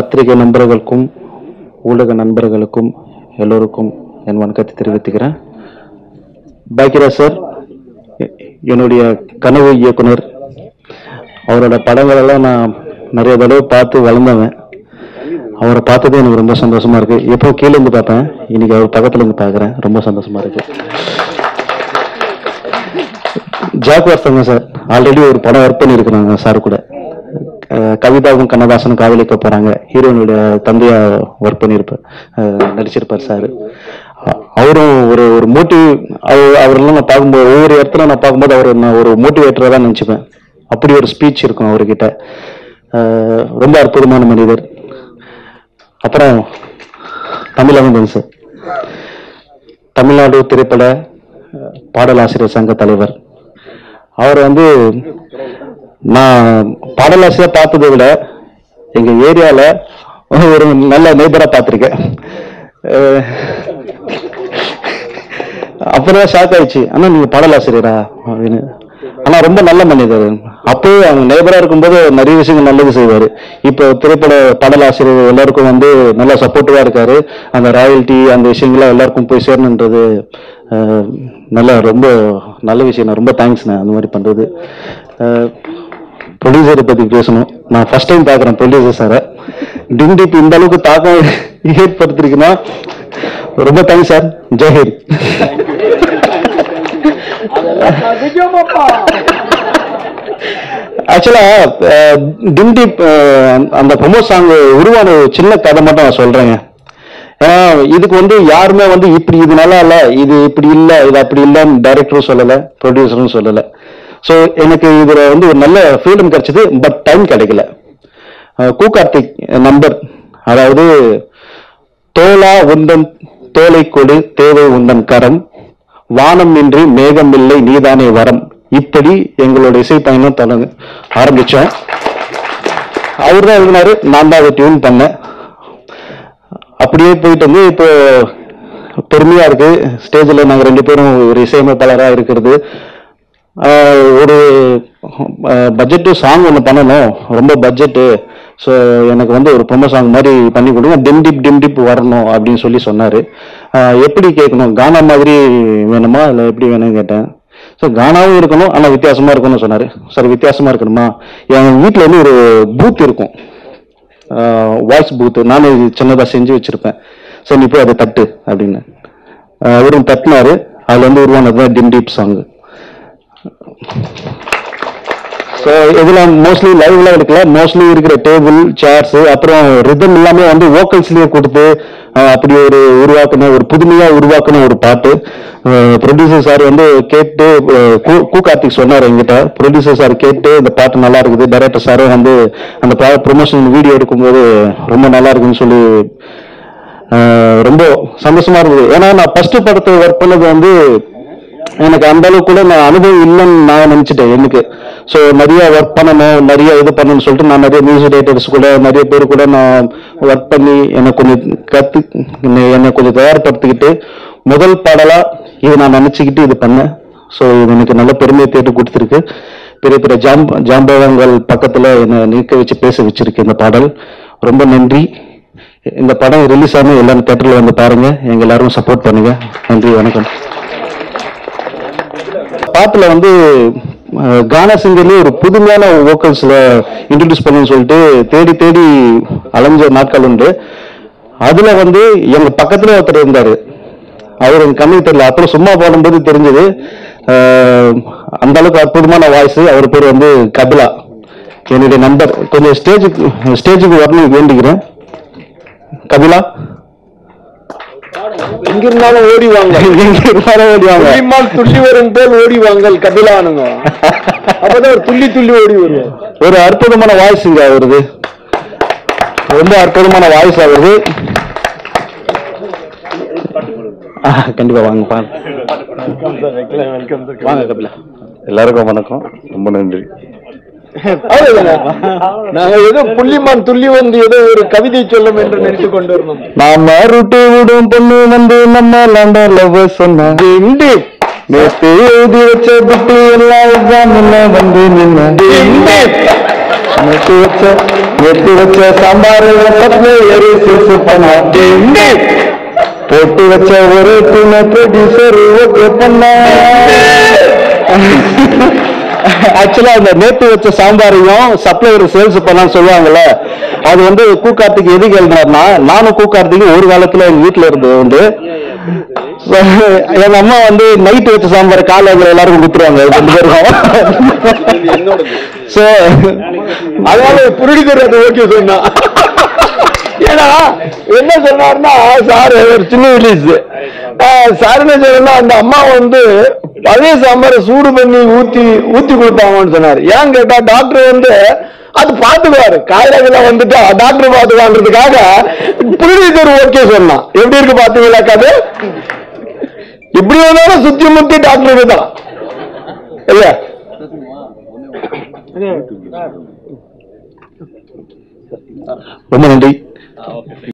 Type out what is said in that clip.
பத்திரிகை நண்பர்களுக்கும் ஊடக நண்பர்களுக்கும் எல்லோருக்கும் என் வணக்கத்தை தெரிவித்துக்கிறேன் பாக்கியராஜ் சார் எ- என்னுடைய கனவு இயக்குனர் அவரோட படங்களெல்லாம் நான் நிறைய தடவை பார்த்து வளர்ந்தவன் அவரை பார்த்ததே எனக்கு ரொம்ப சந்தோஷமா இருக்கு எப்போ கீழே இருந்து பார்ப்பேன் இன்னைக்கு அவர் பக்கத்துல இருந்து பார்க்கறேன் ரொம்ப சந்தோஷமா இருக்கு ஜாக் வர்த்தங்க சார் ஆல்ரெடி ஒரு படம் ஒர்க் பண்ணியிருக்கிறாங்க சார் கூட அஹ் கவிதாவும் கண்ணதாசனும் காதலிக்க போறாங்க ஹீரோனுடைய தந்தையா ஒர்க் பண்ணியிருப்பார் அஹ் நடிச்சிருப்பார் சார் அவரும் ஒரு ஒரு மோட்டிவ் அவரெல்லாம் நான் பார்க்கும்போது ஒவ்வொரு இடத்துல நான் பார்க்கும்போது அவர் நான் ஒரு மோட்டிவேட்டராக தான் நினச்சிப்பேன் அப்படி ஒரு ஸ்பீச் இருக்கும் அவர்கிட்ட அஹ் ரொம்ப அற்புதமான மனிதர் அப்புறம் தமிழகந்தன் சார் தமிழ்நாடு திரைப்பட அஹ், பாடலாசிரியர் சங்க தலைவர் அவர் வந்து நான் பாடலாசிரியர் பார்த்ததை விட எங்க ஏரியால ஒரு நல்ல நெய்பரா பார்த்திருக்கேன் அஹ், அப்புறம் ஷாக் ஆயிடுச்சு அண்ணா நீங்க பாடலாசிரியரா அப்படின்னு ஆனா ரொம்ப நல்ல மனிதர் அப்பவே அவங்க நேபரா இருக்கும்போது நிறைய விஷயங்கள் நல்லது செய்வாரு இப்போ திரைப்பட பாடலாசிரியர் எல்லாருக்கும் வந்து நல்லா சப்போர்ட்டிவா இருக்காரு அந்த ராயல்டி அந்த விஷயங்கள்லாம் எல்லாருக்கும் போய் சேரணுன்றது அஹ், நல்ல ரொம்ப நல்ல விஷயம் நான் ரொம்ப தேங்க்ஸ்ண்ணே அந்த மாதிரி பண்றது ப்ரொடியூசரை பத்தி பேசணும் நான் ஃபர்ஸ்ட் டைம் பார்க்குறேன் ப்ரொடியூசர் சாரை டிண்டிப் இந்த அளவுக்கு தாக்கம் ஏற்படுத்திருக்குன்னா ரொம்ப தேங்க்ஸ் சார் ஜெயஹிந்த் ஆக்சுவலா டிண்டிப் அந்த ப்ரொமோ சாங் உருவான ஒரு சின்ன கதை மட்டும் நான் சொல்றேங்க ஏன்னா இதுக்கு வந்து யாருமே வந்து இப்படி இது நல்லா இல்ல இது இப்படி இல்ல இது அப்படி இல்லன்னு டைரக்டரும் சொல்லல ப்ரொடியூசரும் சொல்லல ஸோ எனக்கு இதுல வந்து ஒரு நல்ல ஃப்ரீடம் கிடைச்சது பட் டைம் கிடைக்கல அஹ் கு கார்த்திக் நம்பர் அதாவது தோலா உந்தன் தோலை கொடு தேவை உந்தன் கரம் வானம் இன்றி மேகம் இல்லை நீதானே வரம் இப்படி எங்களோட இசை பயணம் தொடங்க ஆரம்பிச்சோம் அவர் தான் எழுதினாரு நான் தான் அதை டியூன் பண்ணேன் அப்படியே போயிட்டு வந்து இப்போ பெருமையா இருக்கு ஸ்டேஜ்ல நாங்க ரெண்டு பேரும் ஒரு இசையமைப்பாளரா இருக்கிறது ஆஹ் ஒரு பட்ஜெட்டு சாங் ஒன்று பண்ணணும் ரொம்ப பட்ஜெட்டு ஸோ எனக்கு வந்து ஒரு ப்ரொமோ சாங் மாதிரி பண்ணி கொடுங்க டிம் டிப் டிம் டிப் வரணும் அப்படின்னு சொல்லி சொன்னார் எப்படி கேட்கணும் கானா மாதிரி வேணுமா இல்லை எப்படி வேணும்னு கேட்டேன் ஸோ கானாவும் இருக்கணும் ஆனால் வித்தியாசமா இருக்கணும்னு சொன்னார் சார் வித்தியாசமா இருக்கணுமா என் வீட்டில் வந்து ஒரு பூத் இருக்கும் வாய்ஸ் பூத் நானே சின்னதாக செஞ்சு வச்சிருப்பேன் சரி நீ போய் அதை தட்டு அப்படின்னு ஆஹ் அவரும் தட்டினாரு அதுல வந்து உருவானது தான் டிம் டீப் சாங் ஸோ இதுல மோஸ்ட்லி லைவ்ல எடுக்கல மோஸ்ட்லி இருக்கிற டேபிள் சேர்ஸ் அப்புறம் ரிதம் எல்லாமே வந்து வோக்கல்ஸ்லயே கொடுத்து அஹ், அப்படி ஒரு உருவாக்குன ஒரு புதுமையா உருவாக்குன ஒரு பாட்டு ப்ரொடியூசர் சார் வந்து கேட்டு அஹ், கு- கு கார்த்திக் சொன்னார் என்கிட்ட ப்ரொடியூசர் சார் கேட்டு இந்த பாட்டு நல்லா இருக்குது டைரக்டர் சாரும் வந்து அந்த ப்ரொமோஷன் வீடியோ எடுக்கும்போது ரொம்ப நல்லா இருக்குன்னு சொல்லி அஹ், ரொம்ப சந்தோஷமா இருக்குது ஏன்னா நான் ஃபர்ஸ்ட் படத்தை ஒர்க் பண்ணது வந்து எனக்கு அந்த அளவுக்கு கூட நான் அனுபவம் இல்லைன்னு நான் நினைச்சிட்டேன் எனக்கு ஸோ நிறைய ஒர்க் பண்ணணும் நிறைய இது பண்ணணும்னு சொல்லிட்டு நான் நிறைய மியூசிக் டைரக்டர்ஸ் கூட நிறைய பேர் கூட நான் ஒர்க் பண்ணி என்னை கொஞ்சம் கத்து என்னை கொஞ்சம் தயார்படுத்திக்கிட்டு முதல் பாடலா இது நான் நினைச்சுக்கிட்டு இது பண்ணேன் ஸோ இது எனக்கு நல்ல பெருமையை தேடி கொடுத்துருக்கு பெரிய பெரிய ஜாம்ப ஜாம்பவங்கள் பக்கத்துல என்னை நிற்க வச்சு பேச வச்சிருக்கு இந்த பாடல் ரொம்ப நன்றி இந்த படம் ரிலீஸ் ஆன எல்லாரும் தேட்டர்ல வந்து பாருங்க எங்க எல்லாரும் சப்போர்ட் பண்ணுங்க நன்றி வணக்கம் பாட்டுல வந்து அஹ், கானா சிங்கர்லயே ஒரு புதுமையான வோக்கல்ஸ்ல இன்ட்ரடியூஸ் பண்ணணும்னு சொல்லிட்டு தேடி தேடி அலைஞ்ச நாட்கள் உண்டு அதுல வந்து எங்க பக்கத்துல ஒருத்தர் இருந்தாரு அவர் எனக்கு கண்ணுக்கு தெரியல அப்புறம் சும்மா பாடும்போது தெரிஞ்சது அஹ், அந்த அளவுக்கு அற்புதமான வாய்ஸ் அவர் பேர் வந்து கபிலா என்னுடைய நண்பர் கொஞ்சம் ஸ்டேஜுக்கு ஸ்டேஜுக்கு வரணும் வேண்டிக்கிறேன் கபிலா எங்க இருந்தாலும் ஓடி வாங்க எங்க இருந்தாலும் ஓடி வாங்க. துள்ளிமான் துள்ளி வரும் போல் ஓடி வாங்கள் கபிலானுங்க அப்பதான் ஒரு துள்ளி துள்ளி ஓடி வருவோம் ஒரு அற்புதமான வாய்ஸுங்க அவருது ரொம்ப அற்புதமான வாய்ஸ் அவருது ஆ, கண்டிப்பா வாங்க பாருங்க வாங்க கபிலா எல்லாருக்கும் வணக்கம் ரொம்ப நன்றி அவ்வளவுதானே? நாங்க ஏதோ புள்ளிமான் துள்ளி வந்து ஏதோ ஒரு கவிதை சொல்லும் என்று நினைத்து கொண்டு வரணும் நாம ருட்டு விடும் பொண்ணு வந்து நம்ம லண்டன் லவ் சொன்னா நேத்து எழுதி வச்ச புட்டு எல்லாம் எக்ஸாம்ல வந்து நின்ன நேத்து வச்ச எடுத்து வச்ச சாம்பார் ரசத்துல எரி சிசு பண்ணா டேண்டி. போட்டு வச்ச ஒரு துணை ப்ரொடியூசர் ஓகே பண்ண ஆக்சுவலா அந்த நேத்து வச்ச சாம்பாரையும் சப்ளையர் சேல்ஸ் பண்ணான்னு சொல்லுவாங்கல்ல அது வந்து கூக்கார்த்திக்கு எதுக்கு எழுதினார்னா நானும் கூக்கார்த்திக்கு ஒரு காலத்துல எங்க வீட்டுல இருந்தது உண்டு So, எங்க அம்மா வந்து நைட் வச்ச சாம்பார் காலையில எல்லாருக்கும் கொடுத்துருவாங்க ரெண்டு பேருக்கும் சோ அதனால புரடிதர் அது ஓகே சொன்னா ஏன்னா என்ன சொன்னாருன்னா சார் ஒரு சின்ன ரிலீஸ் சார் என்ன சொன்னா அந்த அம்மா வந்து பழைய சாம்பாரை சூடு பண்ணி ஊத்தி ஊத்தி கொடுத்தாங்கன்னு சொன்னாரு ஏன் கேட்டா டாக்டர் வந்து அது பாத்துக்குவாரு காய்கறிலாம் வந்துட்டு டாக்டர் பாத்துக்கான்றதுக்காக புரடிதர் ஓகே சொன்னான் எப்படி இருக்கு பாத்தீங்களா கதை இப்படி வந்தாலும் சுத்தி முத்தி டாக்டர் தான் இல்லையா ரொம்ப நன்றி